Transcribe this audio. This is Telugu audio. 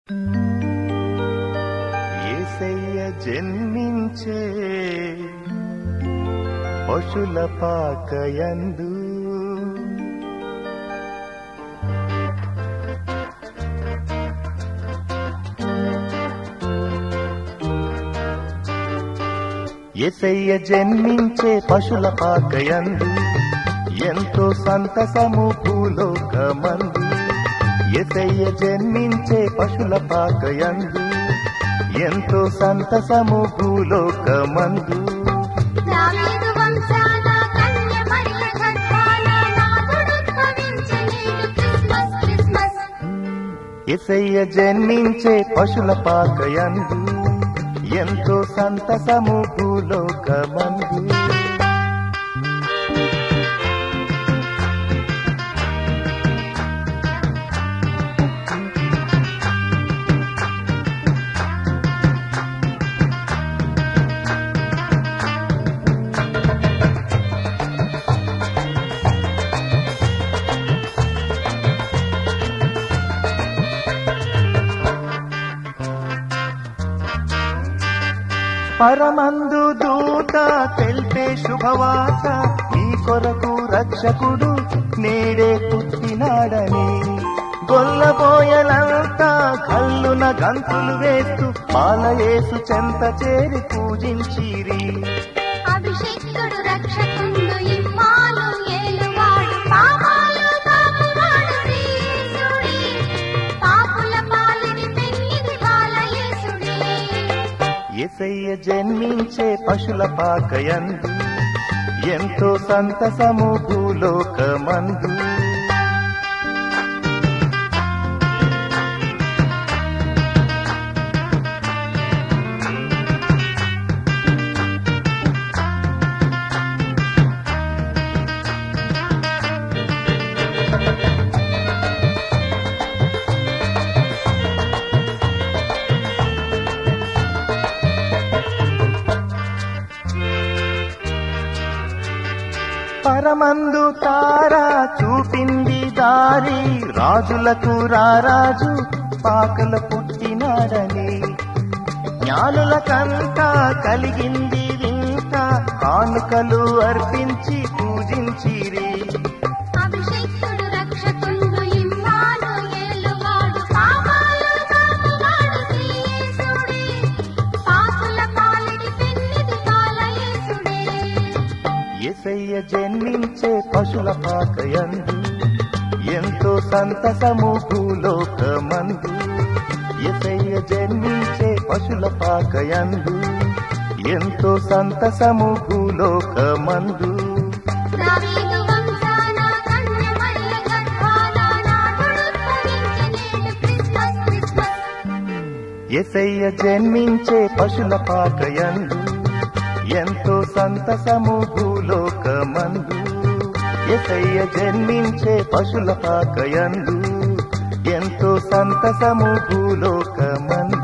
ఏసయ్య జన్మించే పశుల పాకయందు ఎసయ్య జన్మించే పశుల పాకయందు ఎంతో సంతసము భూలోకమందు ఎసయ్య జన్మించే పశుల పాకయందు ఎంతో సంతసము భూలోకమందు దావీదు వంశాన కన్య మరియ గర్భాన నాథుడుద్భవించె నేడు క్రిస్మస్ క్రిస్మస్ ఎసయ్య జన్మించే పశుల పాకయందు ఎంతో సంతసము భూలోకమందు పరమందు దూత తెల్పే శుభవార్త ఈ కొరకు రక్షకుడు నేడే పుట్టినాడని గొల్లబోయలంతా కల్లున గంతులు వేస్తూ పాలయేసు చెంత చేరి పూజించిరి అభిషేకుడు రక్షకుండు ఇమ్మాను ఏలువాడు పాపాలు తాపువాడు శ్రీయేసుడే పాపుల పాలిని పెన్నిది బాలయేసుడే ఎసయ్య జన్మించే పశుల పాకయందు ఎంతో సంతసము భూలోకమందు పరమందు తారా చూపింది దారి రాజులకు రారాజు పాకల పుట్టినాడని జ్ఞానులకంతా కలిగింది వింత కానుకలు అర్పించి పూజించిరి అభిషేకుడు రక్షకుండు ఇమ్మాను ఏలువాడు పాపాలు తాపువాడు శ్రీయేసుడే పాపుల పాలిని పెన్నిది బాలయేసుడే ఎసయ్య జన్మించే పశుల పాకయందు ఎంతో సంతసము భూలోకమందు ఎసయ్య జన్మించే పశుల పాకయందు ఎంతో సంతసము భూలోకమందు దావీదు వంశాన కన్య మరియ గర్భాన నాథుడుద్భవించె నేడు క్రిస్మస్ క్రిస్మస్ ఎసయ్య జన్మించే పశుల పాకయందు ఎంతో సంతసము భూలోకమందు ఎసయ్య జన్మించే పశుల పాకయందు ఎంతో సంతసము భూలోకమందు